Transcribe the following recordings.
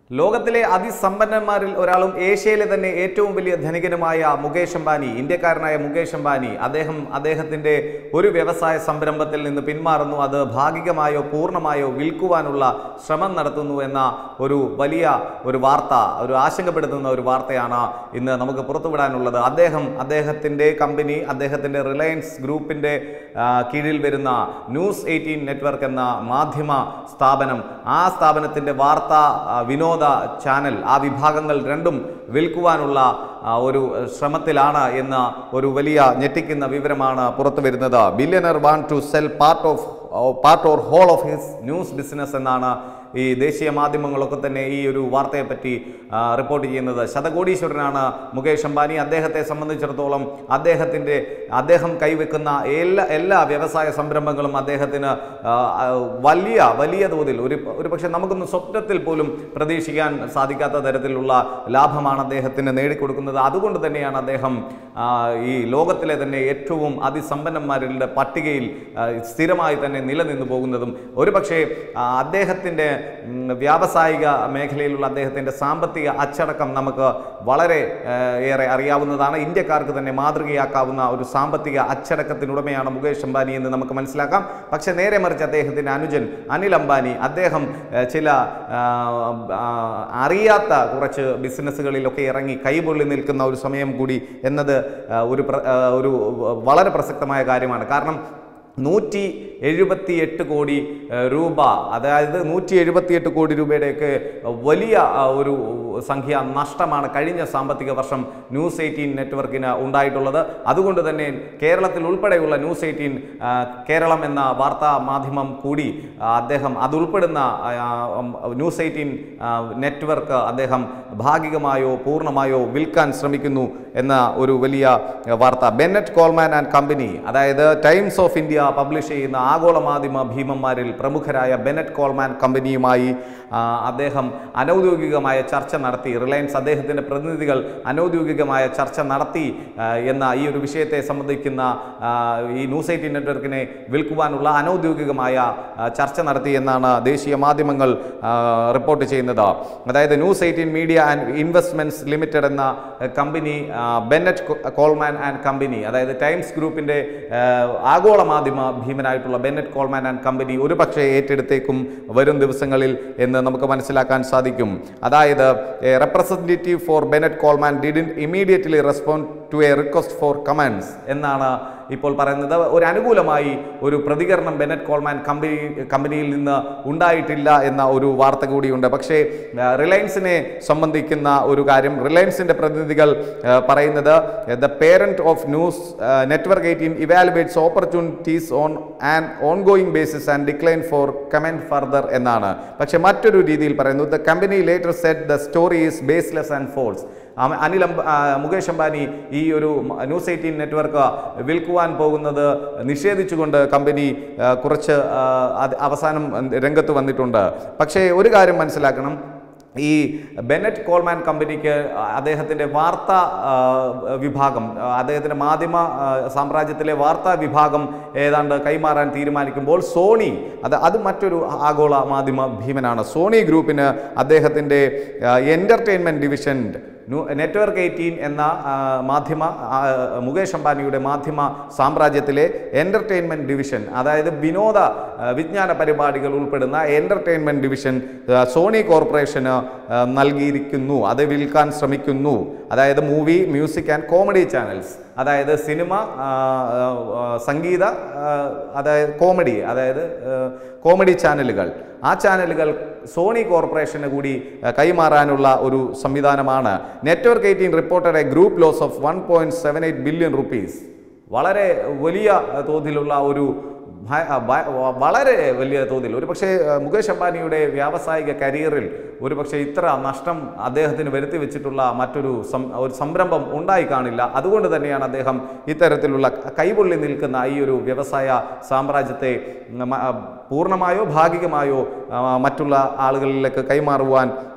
ലോകത്തിലെ അതിസമ്പന്നന്മാരിൽ ഒരാളും ഏഷ്യയിലെ തന്നെ ഏറ്റവും വലിയ ധനികനുമായ മുകേഷ് അംബാനി ഇന്ത്യക്കാരനായ മുകേഷ് അംബാനി അദ്ദേഹം അദ്ദേഹത്തിൻ്റെ ഒരു വ്യവസായ സംരംഭത്തിൽ നിന്ന് പിന്മാറുന്നു അത് ഭാഗികമായോ പൂർണ്ണമായോ വിൽക്കുവാനുള്ള ശ്രമം നടത്തുന്നു എന്ന ഒരു വലിയ ഒരു വാർത്ത ഒരു ആശങ്കപ്പെടുത്തുന്ന ഒരു വാർത്തയാണ് ഇന്ന് നമുക്ക് പുറത്തുവിടാനുള്ളത് അദ്ദേഹം അദ്ദേഹത്തിൻ്റെ കമ്പനി അദ്ദേഹത്തിൻ്റെ റിലയൻസ് ഗ്രൂപ്പിൻ്റെ ആ, കീഴിൽ വരുന്ന ന്യൂസ് എയ്റ്റീൻ നെറ്റ്വർക്ക് എന്ന മാധ്യമ സ്ഥാപനം ആ സ്ഥാപനത്തിൻ്റെ വാർത്താ ആ, വിനോദ ചാനൽ ആ വിഭാഗങ്ങൾ രണ്ടും വിൽക്കുവാനുള്ള ആ, ഒരു ശ്രമത്തിലാണ് എന്ന ഒരു വലിയ ഞെട്ടിക്കുന്ന വിവരമാണ് പുറത്തു വരുന്നത് billionaire want to sell part of part or whole of his news business എന്നാണ് ഈ ദേശീയ മാധ്യമങ്ങളൊക്കെ തന്നെ ഈ ഒരു വാർത്തയെപ്പറ്റി ആ, റിപ്പോർട്ട് ചെയ്യുന്നത് ശതകോടീശ്വരനാണ് മുകേഷ് അംബാനി അദ്ദേഹത്തെ സംബന്ധിച്ചിടത്തോളം അദ്ദേഹത്തിൻ്റെ അദ്ദേഹം കൈവെക്കുന്ന എല്ലാ എല്ലാ വ്യവസായ സംരംഭങ്ങളും അദ്ദേഹത്തിന് ആ, ആ, വലിയ വലിയ തോതിൽ ഒരു ഒരു പക്ഷേ നമുക്കൊന്നും സ്വപ്നത്തിൽ പോലും പ്രതീക്ഷിക്കാൻ സാധിക്കാത്ത തരത്തിലുള്ള ലാഭമാണ് അദ്ദേഹത്തിന് നേടിക്കൊടുക്കുന്നത് അതുകൊണ്ട് തന്നെയാണ് അദ്ദേഹം ആ, ഈ ലോകത്തിലെ തന്നെ ഏറ്റവും അതിസമ്പന്നന്മാരുടെ പട്ടികയിൽ ആ, സ്ഥിരമായി തന്നെ നിലനിന്നു പോകുന്നതും ഒരു പക്ഷേ അദ്ദേഹത്തിൻ്റെ ഉം, വ്യാവസായിക മേഖലയിലുള്ള അദ്ദേഹത്തിൻ്റെ സാമ്പത്തിക അച്ചടക്കം നമുക്ക് വളരെ ആ, ഏറെ അറിയാവുന്നതാണ് ഇന്ത്യക്കാർക്ക് തന്നെ മാതൃകയാക്കാവുന്ന ഒരു സാമ്പത്തിക അച്ചടക്കത്തിനുടമയാണ് മുകേഷ് അംബാനി എന്ന് നമുക്ക് മനസ്സിലാക്കാം പക്ഷേ നേരെ മറിച്ച് അദ്ദേഹത്തിൻ്റെ അനുജൻ അനിൽ അംബാനി അദ്ദേഹം ആ, ചില ആ, ആ, അറിയാത്ത കുറച്ച് ബിസിനസ്സുകളിലൊക്കെ ഇറങ്ങി കൈപൊള്ളി നിൽക്കുന്ന ഒരു സമയം കൂടി എന്നത് ആ, ഒരു പ്ര- ആ, ഒരു വളരെ പ്രസക്തമായ കാര്യമാണ് കാരണം നൂറ്റി എഴുപത്തി എട്ട് കോടി ഏഹ്, രൂപ അതായത് നൂറ്റി എഴുപത്തിയെട്ട് കോടി രൂപയുടെയൊക്കെ വലിയ ആ, ഒരു സംഖ്യ നഷ്ടമാണ് കഴിഞ്ഞ സാമ്പത്തിക വർഷം ന്യൂസ് എയ്റ്റീൻ നെറ്റ്വർക്കിന് ഉണ്ടായിട്ടുള്ളത് അതുകൊണ്ട് തന്നെ കേരളത്തിൽ ഉൾപ്പെടെയുള്ള ന്യൂസ് എയ്റ്റീൻ കേരളം എന്ന വാർത്താ മാധ്യമം കൂടി ആ, അദ്ദേഹം അതുൾപ്പെടുന്ന ആ, ഉം, ന്യൂസ് എയ്റ്റീൻ നെറ്റ്വർക്ക് അദ്ദേഹം ഭാഗികമായോ പൂർണ്ണമായോ വിൽക്കാൻ ശ്രമിക്കുന്നു എന്ന ഒരു വലിയ വാർത്ത ബെന്നറ്റ് കോൾമാൻ ആൻഡ് കമ്പനി അതായത് ടൈംസ് ഓഫ് ഇന്ത്യ പബ്ലിഷ് ചെയ്യുന്ന ആഗോള മാധ്യമ ഭീമന്മാരിൽ പ്രമുഖരായ ബെനറ്റ് കോൾമാൻ കമ്പനിയുമായി ആ, അദ്ദേഹം അനൗദ്യോഗികമായ ചർച്ച നടത്തി റിലയൻസ് അദ്ദേഹത്തിൻ്റെ പ്രതിനിധികൾ അനൗദ്യോഗികമായ ചർച്ച നടത്തി ആ, എന്ന ഈ ഒരു വിഷയത്തെ സംബന്ധിക്കുന്ന ആ, ഈ ന്യൂസ് എയ്റ്റീൻ നെറ്റ്വർക്കിനെ വിൽക്കുവാനുള്ള അനൗദ്യോഗികമായ ആ, ചർച്ച നടത്തി എന്നാണ് ദേശീയ മാധ്യമങ്ങൾ ആ, റിപ്പോർട്ട് ചെയ്യുന്നത് അതായത് news eighteen media and investments limited എന്ന ആ, കമ്പനി ആ, ബെന്നറ്റ് കോ- കോൾമാൻ ആൻഡ് കമ്പനി അതായത് ടൈംസ് ഗ്രൂപ്പിൻ്റെ ആ, ആഗോള മാധ്യമ ഭീമനായിട്ടുള്ള ബെന്നറ്റ് കോൾമാൻ ആൻഡ് കമ്പനി ഒരു പക്ഷേ ഏറ്റെടുത്തേക്കും വരും ദിവസങ്ങളിൽ എന്ന് നമുക്ക് മനസ്സിലാക്കാൻ സാധിക്കും അതായത് representative for Bennett Coleman didn't immediately respond to a request for comments എന്നാണ് ഇപ്പോൾ പറയുന്നത് ഒരു അനുകൂലമായി ഒരു പ്രതികരണം ബെനറ്റ് കോൾമാൻ കമ്പനി കമ്പനിയിൽ നിന്ന് ഉണ്ടായിട്ടില്ല എന്ന ഒരു വാർത്ത കൂടിയുണ്ട് പക്ഷേ ആ, റിലയൻസിനെ സംബന്ധിക്കുന്ന ഒരു കാര്യം റിലയൻസിൻ്റെ പ്രതിനിധികൾ ആ, പറയുന്നത് the parent of news network eighteen evaluates opportunities on an ongoing basis and decline for comment further എന്നാണ് പക്ഷേ മറ്റൊരു രീതിയിൽ പറയുന്നു the company later said the story is baseless and false Anil അംബ ആ, മുകേഷ് അംബാനി ഈ ഒരു മ- ന്യൂസ് എയ്റ്റീൻ നെറ്റ്വർക്ക് വിൽക്കുവാൻ പോകുന്നത് നിഷേധിച്ചുകൊണ്ട് കമ്പനി ആ, കുറച്ച് ആ, അത് അവസാനം രംഗത്ത് വന്നിട്ടുണ്ട് പക്ഷേ ഒരു കാര്യം മനസ്സിലാക്കണം ഈ ബെനറ്റ് കോൾമാൻ കമ്പനിക്ക് അദ്ദേഹത്തിൻ്റെ വാർത്താ ആ, വിഭാഗം ആ, അദ്ദേഹത്തിൻ്റെ മാധ്യമ ആ, സാമ്രാജ്യത്തിലെ വാർത്താ വിഭാഗം ഏതാണ്ട് കൈമാറാൻ തീരുമാനിക്കുമ്പോൾ സോണി അത് അത് മറ്റൊരു ആഗോള മാധ്യമ ഭീമനാണ് സോണി ഗ്രൂപ്പിന് അദ്ദേഹത്തിൻ്റെ entertainment division new network eighteen എന്ന ആ, മാധ്യമ ആ, മുകേഷ് അംബാനിയുടെ മാധ്യമ സാമ്രാജ്യത്തിലെ എൻ്റർടൈൻമെൻറ്റ് ഡിവിഷൻ അതായത് വിനോദ ആ, വിജ്ഞാന പരിപാടികൾ ഉൾപ്പെടുന്ന എൻ്റർടൈൻമെൻറ്റ് ഡിവിഷൻ ആ, സോണി കോർപ്പറേഷന് ആ, നൽകിയിരിക്കുന്നു അത് വിൽക്കാൻ ശ്രമിക്കുന്നു അതായത് movie music and comedy channels അതായത് സിനിമ ആ, ആ, സംഗീത ആ, അതായത് കോമഡി അതായത് ആ, കോമഡി ചാനലുകൾ ആ ചാനലുകൾ സോണി കോർപ്പറേഷന് കൂടി ആ, കൈമാറാനുള്ള ഒരു സംവിധാനമാണ് network eighteen reported a group loss of one point seven eight billion rupees വളരെ വലിയ ആ, തോതിലുള്ള ഒരു ഭ- ആ, ഭ- വ- വളരെ വലിയ തോതിൽ ഒരു പക്ഷേ ആ, മുകേഷ് അംബാനിയുടെ വ്യാവസായിക കരിയറിൽ ഒരു പക്ഷേ ഇത്ര നഷ്ടം അദ്ദേഹത്തിന് വരുത്തി വെച്ചിട്ടുള്ള മറ്റൊരു സം ഒരു സംരംഭം ഉണ്ടായി കാണില്ല അതുകൊണ്ട് തന്നെയാണ് അദ്ദേഹം ഇത്തരത്തിലുള്ള കൈപൊള്ളി നിൽക്കുന്ന ഈ ഒരു വ്യവസായ സാമ്രാജ്യത്തെ ഉം, മ- പൂർണ്ണമായോ ഭാഗികമായോ ആ, മറ്റുള്ള ആളുകളിലേക്ക് കൈമാറുവാൻ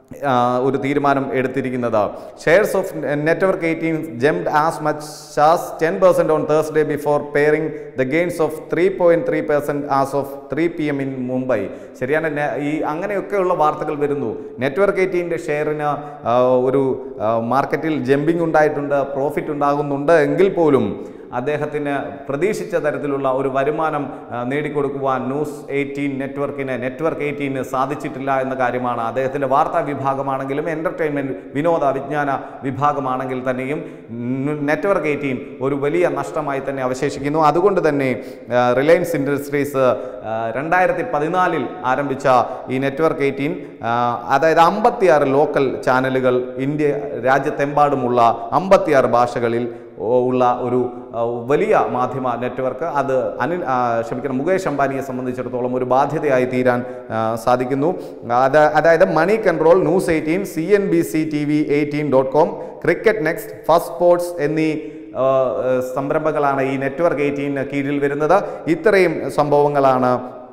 ആ, ഒരു തീരുമാനം എടുത്തിരിക്കുന്നത് shares of network eighteen jumped as much as ten percent on Thursday before paring the gains of three point three percent as of three P M in Mumbai ശരിയാണ് നെ- ഈ അങ്ങനെയൊക്കെയുള്ള വാർത്തകൾ വരുന്നു നെറ്റ്വർക്ക് എയ്റ്റീൻ്റെ ഷെയറിന് ആ, ഒരു ആ, മാർക്കറ്റിൽ ജമ്പിംഗ് ഉണ്ടായിട്ടുണ്ട് പ്രോഫിറ്റ് ഉണ്ടാകുന്നുണ്ട് എങ്കിൽ പോലും അദ്ദേഹത്തിന് പ്രതീക്ഷിച്ച തരത്തിലുള്ള ഒരു വരുമാനം ആ, നേടിക്കൊടുക്കുവാൻ ന്യൂസ് എയ്റ്റീൻ നെറ്റ്വർക്കിന് നെറ്റ്വർക്ക് എയ്റ്റീന് സാധിച്ചിട്ടില്ല എന്ന കാര്യമാണ് അദ്ദേഹത്തിൻ്റെ വാർത്താ വിഭാഗമാണെങ്കിലും എൻ്റർടൈൻമെൻറ്റ് വിനോദ വിജ്ഞാന വിഭാഗമാണെങ്കിൽ തന്നെയും ന് നെറ്റ്വർക്ക് എയ്റ്റീൻ ഒരു വലിയ നഷ്ടമായി തന്നെ അവശേഷിക്കുന്നു അതുകൊണ്ട് തന്നെ ആ, റിലയൻസ് ഇൻഡസ്ട്രീസ് ആ, രണ്ടായിരത്തി പതിനാലിൽ ആരംഭിച്ച ഈ നെറ്റ്വർക്ക് എയ്റ്റീൻ അതായത് അമ്പത്തിയാറ് ലോക്കൽ ചാനലുകൾ ഇന്ത്യ രാജ്യത്തെമ്പാടുമുള്ള അമ്പത്തിയാറ് ഭാഷകളിൽ ഉള്ള ഒരു ആ, വലിയ മാധ്യമ നെറ്റ്വർക്ക് അത് അനിൽ ആ, ക്ഷമിക്കണം മുകേഷ് അംബാനിയെ സംബന്ധിച്ചിടത്തോളം ഒരു ബാധ്യതയായി തീരാൻ ആ, സാധിക്കുന്നു അത് അതായത് money control news eighteen C N B C T V eighteen dot com cricket next first sports എന്നീ ആ, ആ, സംരംഭങ്ങളാണ് ഈ നെറ്റ്വർക്ക് എയ്റ്റീന് കീഴിൽ വരുന്നത് ഇത്രയും സംഭവങ്ങളാണ്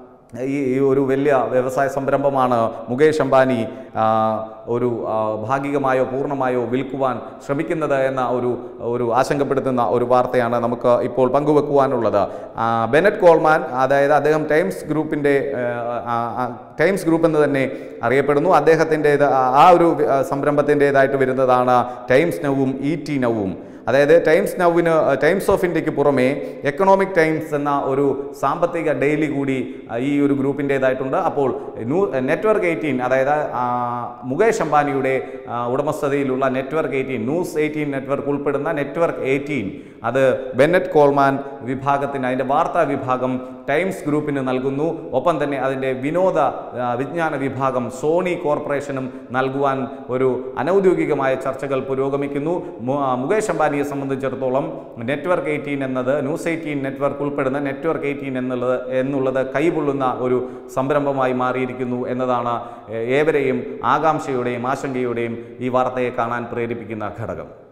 ഈ ഈ ഒരു വലിയ വ്യവസായ സംരംഭമാണ് മുകേഷ് അംബാനി ആ, ഒരു ആ, ഭാഗികമായോ പൂർണ്ണമായോ വിൽക്കുവാൻ ശ്രമിക്കുന്നത് എന്ന ഒരു ഒരു ആശങ്കപ്പെടുത്തുന്ന ഒരു വാർത്തയാണ് നമുക്ക് ഇപ്പോൾ പങ്കുവെക്കുവാനുള്ളത് ആ, ബെനറ്റ് കോൾമാൻ അതായത് അദ്ദേഹം ടൈംസ് ഗ്രൂപ്പിൻ്റെ ആ, ആ, ടൈംസ് ഗ്രൂപ്പ് എന്ന് തന്നെ അറിയപ്പെടുന്നു അദ്ദേഹത്തിൻ്റേത് ആ ഒരു ആ, സംരംഭത്തിൻ്റേതായിട്ട് വരുന്നതാണ് ടൈംസ് നവും ഇ ടി നവും അതായത് ടൈംസ് നൗവിന് ടൈംസ് ഓഫ് ഇന്ത്യക്ക് പുറമേ എക്കണോമിക് ടൈംസ് എന്ന ഒരു സാമ്പത്തിക ഡെയിലി കൂടി ആ, ഈ ഒരു ഗ്രൂപ്പിൻ്റേതായിട്ടുണ്ട് അപ്പോൾ ന്യൂ നെറ്റ്വർക്ക് എയ്റ്റീൻ അതായത് ആ, മുകേഷ് അംബാനിയുടെ ആ, ഉടമസ്ഥതയിലുള്ള network eighteen news eighteen network ഉൾപ്പെടുന്ന നെറ്റ്വർക്ക് എയ്റ്റീൻ അത് ബെന്നറ്റ് കോൾമാൻ വിഭാഗത്തിന് അതിൻ്റെ വാർത്താ വിഭാഗം ടൈംസ് ഗ്രൂപ്പിന് നൽകുന്നു ഒപ്പം തന്നെ അതിൻ്റെ വിനോദ ആ, വിജ്ഞാന വിഭാഗം സോണി കോർപ്പറേഷനും നൽകുവാൻ ഒരു അനൗദ്യോഗികമായ ചർച്ചകൾ പുരോഗമിക്കുന്നു മു- ആ, മുകേഷ് അംബാനിയെ സംബന്ധിച്ചിടത്തോളം നെറ്റ്വർക്ക് എയ്റ്റീൻ എന്നത് ന്യൂസ് എയ്റ്റീൻ നെറ്റ്വർക്ക് ഉൾപ്പെടുന്ന നെറ്റ്വർക്ക് എയ്റ്റീൻ എന്നുള്ളത് എന്നുള്ളത് കൈപൊള്ളുന്ന ഒരു സംരംഭമായി മാറിയിരിക്കുന്നു എന്നതാണ് ഏ- ഏവരെയും ആകാംക്ഷയുടെയും ആശങ്കയുടെയും ഈ വാർത്തയെ കാണാൻ പ്രേരിപ്പിക്കുന്ന ഘടകം